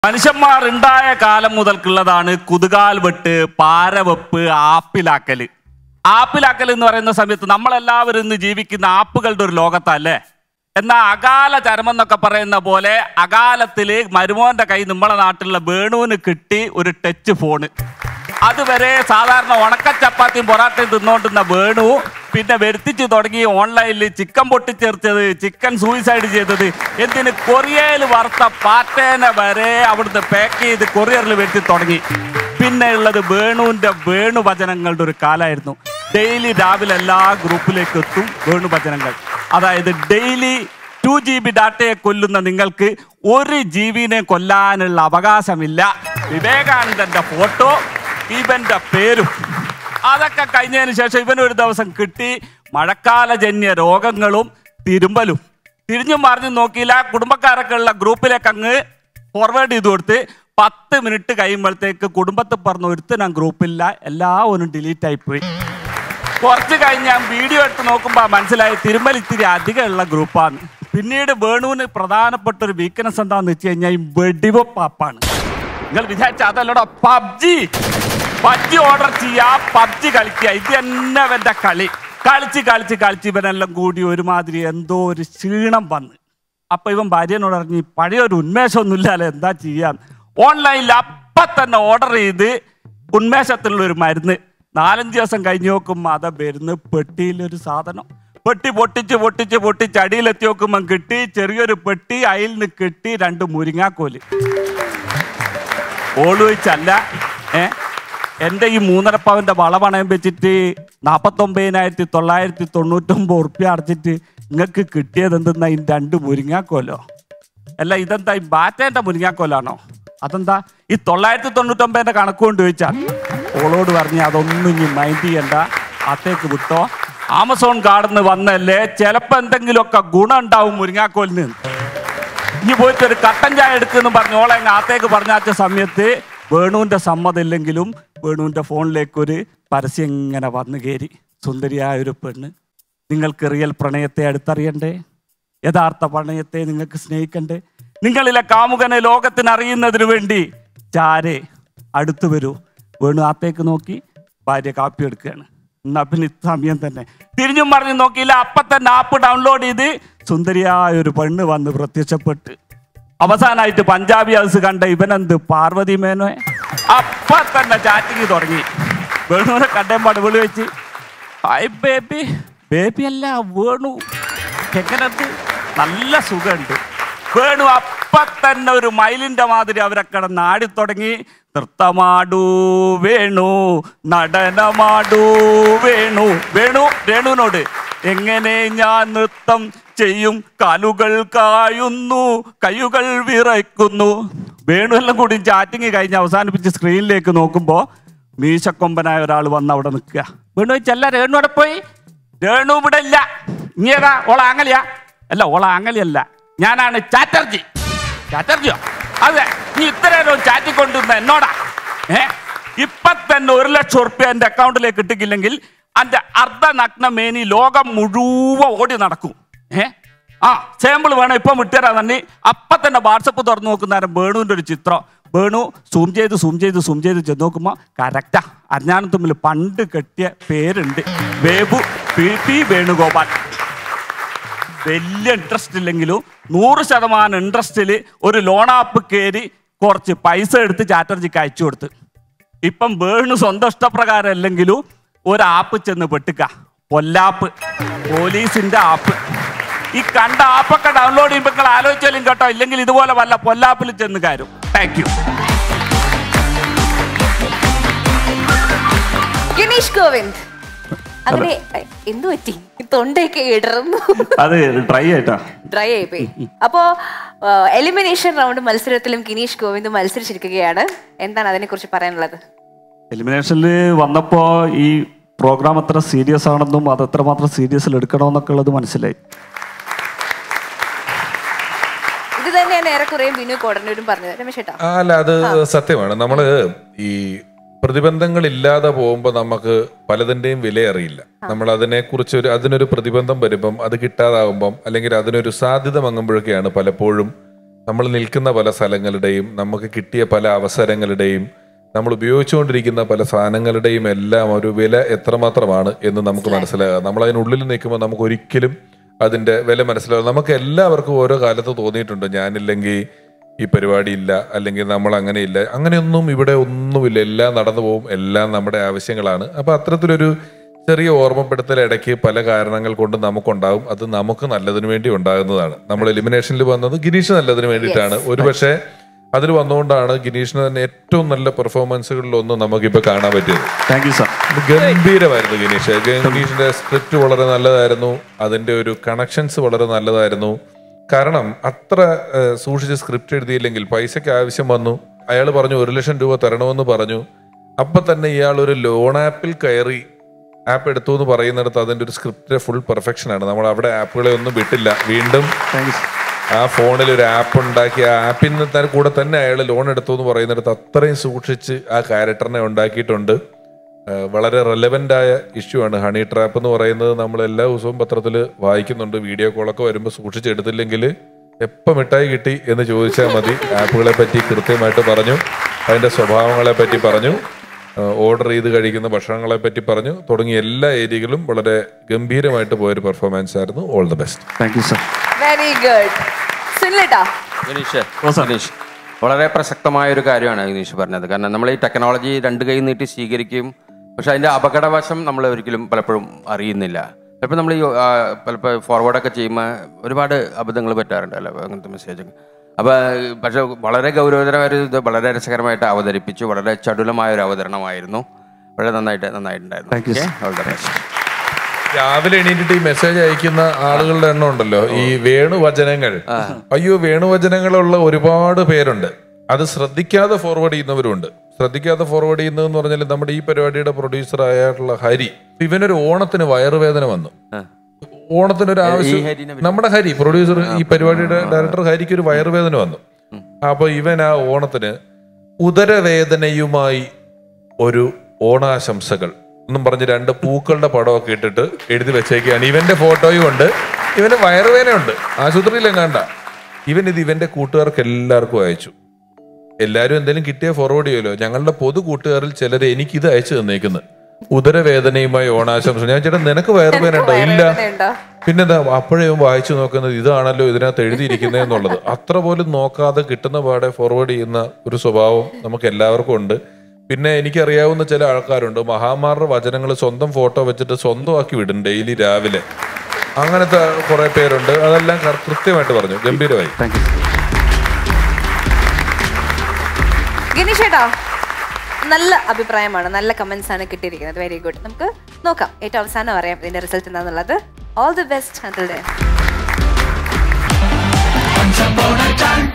മനുഷ്യന്മാർ ഉണ്ടായ കാലം മുതൽക്കുള്ളതാണ് കുതുകാൽ വെട്ട് പാരവെപ്പ് ആപ്പിലാക്കല് ആപ്പിലാക്കൽ എന്ന് പറയുന്ന സമയത്ത് നമ്മളെല്ലാവരും ഇന്ന് ജീവിക്കുന്ന ആപ്പുകളുടെ ഒരു ലോകത്തല്ലേ എന്നാൽ അകാല ചരമം എന്നൊക്കെ പറയുന്ന പോലെ അകാലത്തില് മരുമോന്റെ കൈ നമ്മളെ നാട്ടിലുള്ള വേണുവിന് കിട്ടി ഒരു ടച്ച് ഫോണ് അതുവരെ സാധാരണ ഉണക്ക ചപ്പാത്തിയും പൊറാട്ടയും തിന്നോണ്ടിരുന്ന വേണു പിന്നെ വരുത്തിച്ചു തുടങ്ങി ഓൺലൈനിൽ ചിക്കൻ പൊട്ടിച്ചേർത്തത് ചിക്കൻ സൂയിസൈഡ് ചെയ്തത് എന്തിന് കൊറിയയിൽ വറുത്ത പാറ്റേനെ വരെ അവിടുന്ന് പാക്ക് ചെയ്ത് കൊറിയറിൽ വരുത്തി തുടങ്ങി പിന്നെ ഉള്ളത് വേണുവിന്റെ വേണുവചനങ്ങളുടെ ഒരു കാലമായിരുന്നു ഡെയിലി രാവിലെ എല്ലാ ഗ്രൂപ്പിലേക്ക് എത്തും വേണുവചനങ്ങൾ അതായത് ഡെയിലി ടു ജി ബി ഡാറ്റയെ കൊല്ലുന്ന നിങ്ങൾക്ക് ഒരു ജീവിനെ കൊല്ലാനുള്ള അവകാശമില്ല വിവേകാനന്ദന്റെ ഫോട്ടോ ഇവന്റെ പേരും അതൊക്കെ കഴിഞ്ഞതിന് ശേഷം ഇവനൊരു ദിവസം കിട്ടി മഴക്കാലജന്യ രോഗങ്ങളും തിരുമ്പലും തിരിഞ്ഞും മറിഞ്ഞും നോക്കിയില്ല കുടുംബക്കാരൊക്കെ ഉള്ള ഗ്രൂപ്പിലേക്ക് അങ്ങ് ഫോർവേഡ് ചെയ്ത് കൊടുത്ത് പത്ത് മിനിറ്റ് കഴിയുമ്പോഴത്തേക്ക് കുടുംബത്തിൽ പറഞ്ഞ ഒരുത്തനും ഗ്രൂപ്പില്ല എല്ലാവരും ഡിലീറ്റ് ആയിപ്പോയി കുറച്ച് കഴിഞ്ഞ് ഞാൻ വീഡിയോ എടുത്ത് നോക്കുമ്പോൾ മനസ്സിലായി തിരുമൽ ഇത്തിരി അധികമുള്ള ഗ്രൂപ്പാണ് പിന്നീട് വേണുവിന് പ്രധാനപ്പെട്ട ഒരു വീക്ക്നെസ് എന്താന്ന് വെച്ച് കഴിഞ്ഞാൽ ഈ വെടിവെപ്പാപ്പാണ് നിങ്ങൾ വിചാരിച്ച അതല്ലടോ പബ്ജി പബ്ജി ഓർഡർ ചെയ്യാ പബ്ജി കളിക്കുക ഇത് തന്നെ അവന്റെ കളി കളിച്ച് കളിച്ച് കളിച്ച് ഇവനെല്ലാം കൂടി ഒരുമാതിരി എന്തോ ഒരു ക്ഷീണം വന്ന് അപ്പൊ ഇവൻ ഭാര്യനോട് ഇറങ്ങി പഴയ ഒരു ഉന്മേഷമൊന്നുമില്ലല്ലോ എന്താ ചെയ്യാൻ ഓൺലൈനിൽ അപ്പൊ തന്നെ ഓർഡർ ചെയ്ത് ഉന്മേഷത്തിലുള്ള ഒരു മരുന്ന് നാലഞ്ച് ദിവസം കഴിഞ്ഞ് നോക്കുമ്പോൾ അതാ വരുന്ന പെട്ടിയിലൊരു സാധനം പെട്ടി പൊട്ടിച്ച് പൊട്ടിച്ച് പൊട്ടിച്ച് അടിയിലെത്തി നോക്കുമ്പോൾ കിട്ടി ചെറിയൊരു പെട്ടി അയിൽ നിന്ന് കിട്ടി രണ്ട് മുരിങ്ങാക്കോല് ഓളുവെച്ചല്ല ഏ എൻ്റെ ഈ മൂന്നര പവൻ്റെ വള പണയം വെച്ചിട്ട് നാൽപ്പത്തൊമ്പതിനായിരത്തി തൊള്ളായിരത്തി തൊണ്ണൂറ്റൊമ്പത് ഉറുപ്പ്യ അടച്ചിട്ട് നിങ്ങൾക്ക് കിട്ടിയത് എന്തെന്നാ ഈ രണ്ട് മുരിങ്ങാക്കോലോ അല്ല ഇതെന്താ ഈ ബാറ്റേൻ്റെ മുരിങ്ങാക്കോലാണോ അതെന്താ ഈ തൊള്ളായിരത്തി തൊണ്ണൂറ്റൊമ്പതിൻ്റെ കണക്ക് കൊണ്ട് ചോദിച്ചാൽ ഓളോട് പറഞ്ഞ് അതൊന്നും ഇനി മൈൻഡ് ചെയ്യണ്ട അത്തേക്ക് വിട്ടോ ആമസോൺ കാർഡിന്ന് വന്നല്ലേ ചിലപ്പോൾ എന്തെങ്കിലുമൊക്കെ ഗുണം ഉണ്ടാവും മുരിങ്ങാക്കോലിന് ഇനി പോയിട്ട് ഒരു കട്ടൻ ചായ എടുക്കുമെന്ന് പറഞ്ഞ് ഓളെ അങ്ങ് അകത്തേക്ക് പറഞ്ഞാച്ച സമയത്ത് വേണുവിന്റെ സമ്മതം ഇല്ലെങ്കിലും വേണുവിന്റെ ഫോണിലേക്ക് ഒരു പരസ്യം ഇങ്ങനെ വന്നു കയറി സുന്ദരിയായ ഒരു പെണ്ണ് നിങ്ങൾക്ക് റിയൽ പ്രണയത്തെ അടുത്തറിയണ്ടേ യഥാർത്ഥ പ്രണയത്തെ നിങ്ങൾക്ക് സ്നേഹിക്കണ്ടേ നിങ്ങളിലെ കാമുകനെ ലോകത്തിന് അറിയുന്നതിന് വേണ്ടി ചാരെ അടുത്തു വരൂ വേണു അകത്തേക്ക് നോക്കി ഭാര്യ കാപ്പി എടുക്കുകയാണ് എന്നാ പിന്നെ ഇത് സമയം തന്നെ തിരിഞ്ഞും മറിഞ്ഞും നോക്കിയില്ല അപ്പൊ തന്നെ ആപ്പ് ഡൗൺലോഡ് ചെയ്ത് സുന്ദരിയായ ഒരു പെണ്ണ് വന്ന് പ്രത്യക്ഷപ്പെട്ട് അവസാനമായിട്ട് പഞ്ചാബി ഹൗസ് കണ്ട ഇവനെന്ത് പാർവതി മേനോയെ അപ്പൊ തന്നെ ചാറ്റിങ് തുടങ്ങി വേണുവിനെ കണ്ടേമ്പാട് വിളി വെച്ച് ഹായ് ബേബി ബേബി അല്ല വേണു എങ്ങനെയുണ്ട് നല്ല സുഖമുണ്ട് വേണു അപ്പൊ തന്നെ ഒരു മയിലിന്റെ മാതിരി അവരെ കിടന്ന് ആടി തുടങ്ങി നൃത്തമാടൂ വേണു നടനമാടൂ വേണു വേണു രേണുവിനോട് എങ്ങനെ ഞാൻ നൃത്തം ചെയ്യും കാലുകൾ കായുന്നു കൈകൾ വിറയ്ക്കുന്നു വേണു എല്ലാം കൂടി ചാറ്റിങ് കഴിഞ്ഞ് അവസാനിപ്പിച്ച് സ്ക്രീനിലേക്ക് നോക്കുമ്പോൾ മീശക്കൊമ്പനായ ഒരാൾ വന്ന് അവിടെ നിൽക്കുക വേണു ചോദിച്ചല്ല രേണു അവിടെ പോയി രേണു ഇവിടെ ഇല്ല ഇങ്ങേതാ ഓള ആങ്ങലിയാ അല്ല ഓള ആങ്ങലിയല്ല ഞാനാണ് ചാറ്റർജി ചാറ്റർജിയോ അതെ നീ ഇത്രയും ചാറ്റിക്കൊണ്ടിരുന്ന എന്നോടാ ഏ ഇപ്പൊ തന്നെ ഒരു ലക്ഷം ഉറുപ്പ്യ എന്റെ അക്കൗണ്ടിലേക്ക് ഇട്ടിക്കില്ലെങ്കിൽ എന്റെ അർദ്ധനഗ്ന മേനി ലോകം മുഴുവൻ ഓടി നടക്കും ഏ ആ സാമ്പിൾ വേണം ഇപ്പം വിട്ടുതരാ തന്നെ അപ്പൊ തന്നെ വാട്സപ്പ് തുറന്നു നോക്കുന്ന നേരം വേണുവിന്റെ ഒരു ചിത്രം വേണു സൂം ചെയ്ത് സൂം ചെയ്ത് സൂം ചെയ്ത് ചെന്ന് നോക്കുമ്പോൾ കറക്റ്റാ അജ്ഞാനം തമ്മിൽ പണ്ട് കെട്ടിയ പേരുണ്ട് ബേബു പി പി വേണുഗോപാൽ വലിയ ഇൻട്രസ്റ്റ് ഇല്ലെങ്കിലും നൂറ് ശതമാനം ഇൻട്രസ്റ്റിൽ ഒരു ലോൺ ആപ്പ് കയറി കുറച്ച് പൈസ എടുത്ത് ചാറ്റർജിക്ക് അയച്ചു കൊടുത്ത് ഇപ്പം വേണു സ്വന്തം ഇഷ്ടപ്രകാരം അല്ലെങ്കിലും ഒരു ആപ്പ് ചെന്ന് പെട്ടുക്ക പൊല്ലാപ്പ് പോലീസിന്റെ ആപ്പ് ഈ കണ്ട ആപ്പൊക്കെ ഡൗൺലോഡ് ചെയ്യുമ്പോൾ നിങ്ങൾ ആലോചിച്ചാലും കേട്ടോ ഇല്ലെങ്കിൽ ഇതുപോലെ വല്ല പൊല്ലാപ്പിൽ ചെന്ന് കയറും താങ്ക് യു ഗണേഷ് ഗോവിന്ദ് അങ്ങനെ എന്തു പറ്റി തൊണ്ടയൊക്കെ ഇടർന്നു അത് ഡ്രൈ ആയിട്ടാ ഡ്രൈ ആയിപ്പോയി അപ്പോ എലിമിനേഷൻ റൗണ്ട് മത്സരത്തിലും ഗിനീഷ് ഗോവിന്ദ് മത്സരിച്ചിരിക്കുകയാണ് എന്താണ് അതിനെ കുറിച്ച് പറയാനുള്ളത് എലിമിനേഷനിൽ വന്നപ്പോൾ ഈ പ്രോഗ്രാം അത്ര സീരിയസ് ആണെന്നും അത് എത്രമാത്രം സീരിയസിൽ എടുക്കണമെന്നൊക്കെ ഉള്ളത് മനസ്സിലായി ഇത് തന്നെയാണ് ഏറെക്കുറെ ബിനു കോടന്നൂരും പറഞ്ഞത് രമേശ് ചേട്ടാ ആ, അല്ല അത് സത്യമാണ് നമ്മള് ഈ പ്രതിബന്ധങ്ങൾ ഇല്ലാതെ പോകുമ്പോൾ നമുക്ക് പലതിന്റെയും വില അറിയില്ല നമ്മൾ അതിനെ കുറിച്ച് ഒരു അതിനൊരു പ്രതിബന്ധം വരുമ്പം അത് കിട്ടാതാവുമ്പം അല്ലെങ്കിൽ അതിനൊരു സാധ്യത മങ്ങുമ്പോഴൊക്കെയാണ് പലപ്പോഴും നമ്മൾ നിൽക്കുന്ന പല സ്ഥലങ്ങളുടെയും നമുക്ക് കിട്ടിയ പല അവസരങ്ങളുടെയും നമ്മൾ ഉപയോഗിച്ചുകൊണ്ടിരിക്കുന്ന പല സാധനങ്ങളുടെയും എല്ലാം ഒരു വില എത്രമാത്രമാണ് എന്ന് നമുക്ക് മനസ്സിലാകാം നമ്മൾ അതിനുള്ളിൽ നിൽക്കുമ്പോൾ നമുക്ക് ഒരിക്കലും അതിന്റെ വില മനസ്സിലാകും നമുക്ക് എല്ലാവർക്കും ഓരോ കാലത്ത് തോന്നിയിട്ടുണ്ട് ഞാനില്ലെങ്കിൽ ഈ പരിപാടി ഇല്ല അല്ലെങ്കിൽ നമ്മൾ അങ്ങനെയില്ല അങ്ങനെയൊന്നും ഇവിടെ ഒന്നുമില്ല എല്ലാം നടന്നു പോകും എല്ലാം നമ്മുടെ ആവശ്യങ്ങളാണ് അപ്പൊ അത്തരത്തിലൊരു ചെറിയ ഓർമ്മപ്പെടുത്തൽ ഇടയ്ക്ക് പല കാരണങ്ങൾ കൊണ്ട് നമുക്കുണ്ടാകും അത് നമുക്ക് നല്ലതിന് വേണ്ടി ഉണ്ടാകുന്നതാണ് നമ്മൾ എലിമിനേഷനിൽ വന്നത് ഗിരീഷ് നല്ലതിന് വേണ്ടിയിട്ടാണ് ഒരുപക്ഷെ അതിൽ വന്നുകൊണ്ടാണ് ഗിരീഷിന് തന്നെ ഏറ്റവും നല്ല പെർഫോമൻസുകളിൽ ഒന്ന് നമുക്കിപ്പോൾ കാണാൻ പറ്റിയത് താങ്ക് യു സാർ ഗംഭീരമായിരുന്നു ഗിരീഷ് ഗിരീഷിന്റെ സ്ക്രിപ്റ്റ് വളരെ നല്ലതായിരുന്നു അതിന്റെ ഒരു കണക്ഷൻസ് വളരെ നല്ലതായിരുന്നു കാരണം അത്ര ഏഹ്, സൂക്ഷിച്ച് സ്ക്രിപ്റ്റ് എഴുതിയില്ലെങ്കിൽ പൈസയ്ക്ക് ആവശ്യം വന്നു അയാൾ പറഞ്ഞു ഒരു ലക്ഷം രൂപ തരണമെന്ന് പറഞ്ഞു അപ്പൊ തന്നെ ഇയാൾ ഒരു ലോൺ ആപ്പിൽ കയറി ആപ്പ് എടുത്തു എന്ന് പറയുന്നിടത്ത് അതിന്റെ ഒരു സ്ക്രിപ്റ്റിന്റെ ഫുൾ പെർഫെക്ഷൻ ആണ് നമ്മൾ അവിടെ ആപ്പുകളെ ഒന്നും വിട്ടില്ല വീണ്ടും താങ്ക് യു ആ ഫോണിൽ ഒരു ആപ്പ് ഉണ്ടാക്കി ആ ആപ്പിന് തന്നെ കൂടെ തന്നെ അയാൾ ലോൺ എടുത്തു എന്ന് പറയുന്നിടത്ത് അത്രയും സൂക്ഷിച്ച് ആ ക്യാരക്ടറിനെ ഉണ്ടാക്കിയിട്ടുണ്ട് ആ, വളരെ റെലവെന്റ് ആയ ഇഷ്യൂ ആണ് ഹണി ട്രാപ്പ് എന്ന് പറയുന്നത് നമ്മൾ എല്ലാ ദിവസവും പത്രത്തിൽ വായിക്കുന്നുണ്ട് വീഡിയോ കോളൊക്കെ വരുമ്പോൾ സൂക്ഷിച്ചെടുത്തില്ലെങ്കിൽ എപ്പോൾ മിഠായി കിട്ടി എന്ന് ചോദിച്ചാൽ മതി ആപ്പുകളെ പറ്റി കൃത്യമായിട്ട് പറഞ്ഞു അതിന്റെ സ്വഭാവങ്ങളെ പറ്റി പറഞ്ഞു ഓർഡർ ചെയ്ത് കഴിക്കുന്ന ഭക്ഷണങ്ങളെ പറ്റി പറഞ്ഞു തുടങ്ങിയ എല്ലാ ഏരിയകളും വളരെ ഗംഭീരമായിട്ട് പോയൊരു പെർഫോമൻസ് ആയിരുന്നു all the best thank you sir very good സുനിലേട്ടാ ഗണീഷ് ഗണീഷ് വളരെ പ്രസക്തമായ ഒരു കാര്യമാണ് ഗണീഷ് പറഞ്ഞത് കാരണം നമ്മൾ ഈ ടെക്നോളജി രണ്ട് കൈ നീട്ടി സ്വീകരിക്കും പക്ഷെ അതിന്റെ അപകടവശം നമ്മൾ ഒരിക്കലും പലപ്പോഴും അറിയുന്നില്ല ചിലപ്പോൾ നമ്മൾ ഈ ആ, പലപ്പോൾ ഫോർവേഡൊക്കെ ചെയ്യുമ്പോൾ ഒരുപാട് അബദ്ധങ്ങൾ പറ്റാറുണ്ട് അല്ല അങ്ങനത്തെ മെസ്സേജൊക്കെ അപ്പോൾ പക്ഷെ വളരെ ഗൗരവതരമായ ഒരു ഇത് വളരെ രസകരമായിട്ട് അവതരിപ്പിച്ചു വളരെ ചടുലമായ ഒരു അവതരണമായിരുന്നു വളരെ നന്നായിട്ട് നന്നായിട്ടുണ്ടായിരുന്നു Thank you, sir. All the best രാവിലെ എണീറ്റിട്ട് ഈ മെസ്സേജ് അയക്കുന്ന ആളുകളുടെ എണ്ണം ഉണ്ടല്ലോ ഈ വേണുവചനങ്ങൾ അയ്യോ വേണുവചനങ്ങളുള്ള ഒരുപാട് പേരുണ്ട് അത് ശ്രദ്ധിക്കാതെ ഫോർവേഡ് ചെയ്യുന്നവരുണ്ട് ശ്രദ്ധിക്കാതെ ഫോർവേഡ് ചെയ്യുന്നതെന്ന് പറഞ്ഞാൽ നമ്മുടെ ഈ പരിപാടിയുടെ പ്രൊഡ്യൂസർ ആയിട്ടുള്ള ഹരി ഇവനൊരു ഓണത്തിന് വയറുവേദന വന്നു ഓണത്തിന് ഒരു ആവശ്യം ഹരിനെ നമ്മുടെ ഹരി പ്രൊഡ്യൂസർ ഈ പരിപാടിയുടെ ഡയറക്ടർ ഹരിക്ക് ഒരു വയറുവേദന വന്നു അപ്പൊ ഇവൻ ആ ഓണത്തിന് ഉദരവേദനയുമായി ഒരു ഓണാശംസകൾ എന്നും പറഞ്ഞ് രണ്ട് പൂക്കളുടെ പടമൊക്കെ ഇട്ടിട്ട് എഴുതി വെച്ചേക്കാണ് ഇവന്റെ ഫോട്ടോയും ഉണ്ട് ഇവന് വയറുവേദനയുണ്ട് ആശുപത്രിയിലും കണ്ട ഇവൻ ഇത് ഇവന്റെ കൂട്ടുകാർക്ക് എല്ലാവർക്കും അയച്ചു എല്ലാവരും എന്തെങ്കിലും കിട്ടിയാൽ ഫോർവേഡ് ചെയ്യുമല്ലോ ഞങ്ങളുടെ പൊതു കൂട്ടുകാരിൽ ചിലർ എനിക്ക് ഇത് അയച്ചു തന്നേക്കുന്നത് ഉദരവേദനയുമായി ഓണാശംസ ഞാൻ ചേട്ടാ നിനക്ക് വയറുവേദന ഉണ്ടോ ഇല്ല വയറുവേദനയുണ്ടോ? പിന്നെന്താ അപ്പോഴേ ഇവൻ വായിച്ചു നോക്കുന്നത് ഇതാണല്ലോ ഇതിനകത്ത് എഴുതിയിരിക്കുന്നത് എന്നുള്ളത് അത്ര പോലും നോക്കാതെ കിട്ടുന്ന പാടെ ഫോർവേഡ് ചെയ്യുന്ന ഒരു സ്വഭാവം നമുക്ക് എല്ലാവർക്കും ഉണ്ട് പിന്നെ എനിക്കറിയാവുന്ന ചില ആൾക്കാരുണ്ട് മഹാമാരുടെ വചനങ്ങൾ സ്വന്തം ഫോട്ടോ വെച്ചിട്ട് സ്വന്തമാക്കി വിടും ഡെയിലി രാവിലെ അങ്ങനത്തെ കുറെ പേരുണ്ട് അതെല്ലാം കർ- കൃത്യമായിട്ട് പറഞ്ഞു ഗംഭീരമായി താങ്ക് യു ഗിനീഷ് ഏട്ടാ നല്ല അഭിപ്രായമാണ് നല്ല കമന്റ്സ് ആണ് കിട്ടിയിരിക്കുന്നത് വെരി ഗുഡ് നമുക്ക് നോക്കാം ഏറ്റവും അവസാനം അറിയാം ഇതിന്റെ റിസൾട്ട് എന്താണെന്നുള്ളത് ഓൾ ദി ബെസ്റ്റ് അതിൽ Once upon a time,